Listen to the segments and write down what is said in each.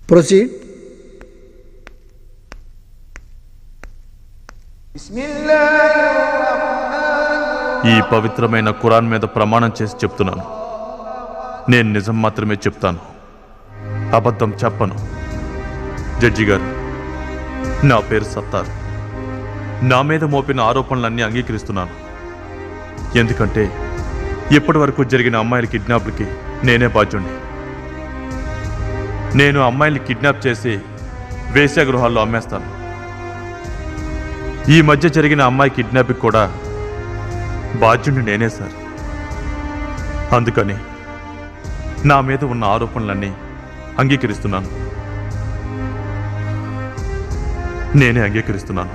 proceed ఈ పవిత్రమైన ఖురాన్ మీద ప్రమాణం చేసి చెప్తున్నాను నేను నిజం మాత్రమే చెప్తాను అబద్ధం చెప్పను జడ్జి గారు నా పేరు సత్తార్ నా మీద మోపిన ఆరోపణలన్నీ అంగీకరిస్తున్నాను ఎందుకంటే ఇప్పటి వరకు జరిగిన అమ్మాయిల కిడ్నాప్లకి నేనే బాధ్యుణ్ణి నేను అమ్మాయిల్ని కిడ్నాప్ చేసి వేశ్యా గృహాల్లో అమ్మేస్తాను ఈ మధ్య జరిగిన అమ్మాయి కిడ్నాప్కి కూడా బాధ్యుడిని నేనే సార్ అందుకని నా మీద ఉన్న ఆరోపణలన్నీ అంగీకరిస్తున్నాను నేనే అంగీకరిస్తున్నాను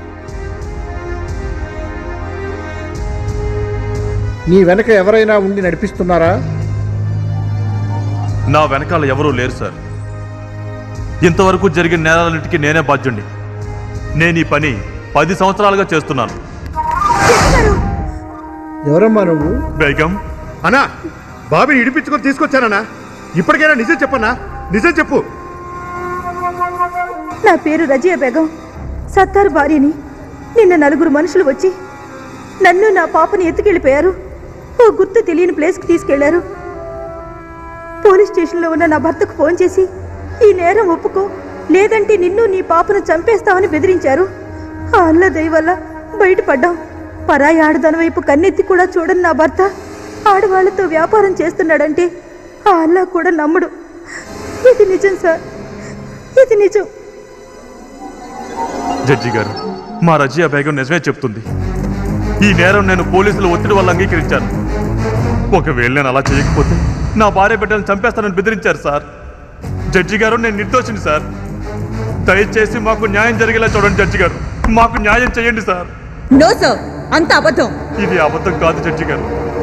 నీ వెనక ఎవరైనా ఉండి నడిపిస్తున్నారా నా వెనకాల ఎవరూ లేరు సార్ ఇంతవరకు జరిగిన నేరాలన్నిటికీ నేనే బాధ్యుణ్ణి నేను ఈ పని పది సంవత్సరాలుగా చేస్తున్నాను ఎవరమ్మా నువ్వు బేగం అన్నా బాబీని ఇడిపించుకొని తీసుకొచ్చానన్నా ఇప్పటికైనా నిజం చెప్పన్నా నిజం చెప్పు నా పేరు రజియా బేగం సత్తార్ భార్యని నిన్న నలుగురు మనుషులు వచ్చి నన్ను నా పాపని ఎత్తుకెళ్ళిపోయారు ఓ గుర్తు తెలియని ప్లేస్కి తీసుకెళ్లారు పోలీస్ స్టేషన్లో ఉన్న నా భర్తకు ఫోన్ చేసి ఈ నేరం ఒప్పుకో లేదంటే నిన్ను నీ పాపను చంపేస్తామని బెదిరించారు ఆ అల్ల దయ వల్ల బయటపడ్డాం పరాయి ఆడదాని వైపు కన్నెత్తి కూడా చూడని నా భర్త ఆడవాళ్లతో వ్యాపారం చేస్తున్నాడంటే ఆ అల్లా కూడా నమ్మడు ఇది నిజం సార్ ఇది నిజం జడ్జి గారు మా రజియా బేగం నిజమే చెప్తుంది ఈ నేరం నేను పోలీసుల ఒత్తిడి వల్ల అంగీకరించాను ఒకవేళ నేను అలా చేయకపోతే నా భార్య బిడ్డలను చంపేస్తానని బెదిరించారు సార్ జడ్జి గారు నేను నిర్దోషిని సార్ దయచేసి మాకు న్యాయం జరిగేలా చూడండి జడ్జి గారు మాకు న్యాయం చేయండి సార్ నో సార్ అంత అబద్ధం ఇది అబద్ధం కాదు జడ్జి గారు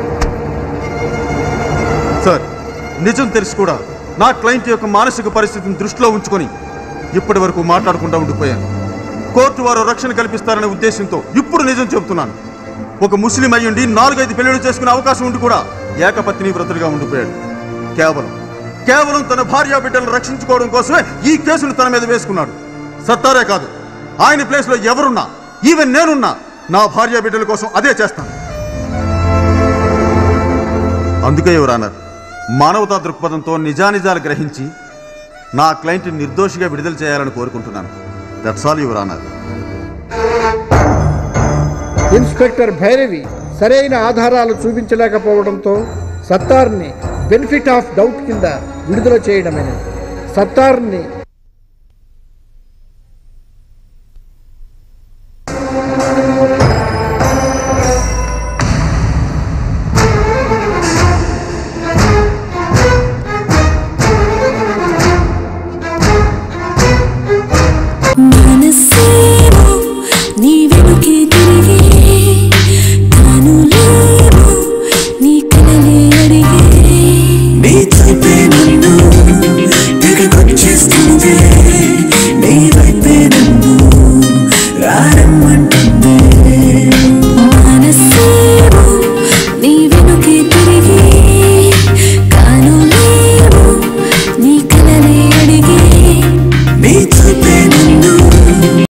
సార్ నిజం తెలిసి కూడా నా క్లయింట్ యొక్క మానసిక పరిస్థితిని దృష్టిలో ఉంచుకొని ఇప్పటి వరకు మాట్లాడకుండా ఉండిపోయాను కోర్టు వారు రక్షణ కల్పిస్తారనే ఉద్దేశంతో ఇప్పుడు నిజం చెబుతున్నాను ఒక ముస్లిం అయ్యుండి నాలుగైదు పెళ్లిళ్ళు చేసుకునే అవకాశం ఉండి కూడా ఏకపత్ని వ్రతుడిగా ఉండిపోయాడు కేవలం కేవలం తన భార్య బిడ్డలను రక్షించుకోవడం కోసమే ఈ కేసును తన మీద వేసుకున్నాడు సత్తారే కాదు ఆయన ప్లేస్లో ఎవరున్నా ఈవెన్ నేనున్నా నా భార్య బిడ్డల కోసం అదే చేస్తాను అందుకే ఎవరన్నారు మానవతా దృక్పథంతో నిజానిజాలు గ్రహించి నా క్లయింట్ నిర్దోషిగా విడుదల చేయాలని కోరుకుంటున్నాను that's all your honour inspector Bhairavi సరైన ఆధారాలు చూపించలేకపోవడంతో సత్తార్ని బెనిఫిట్ ఆఫ్ డౌట్ కింద విడుదల చేయడమైనది సత్తార్ని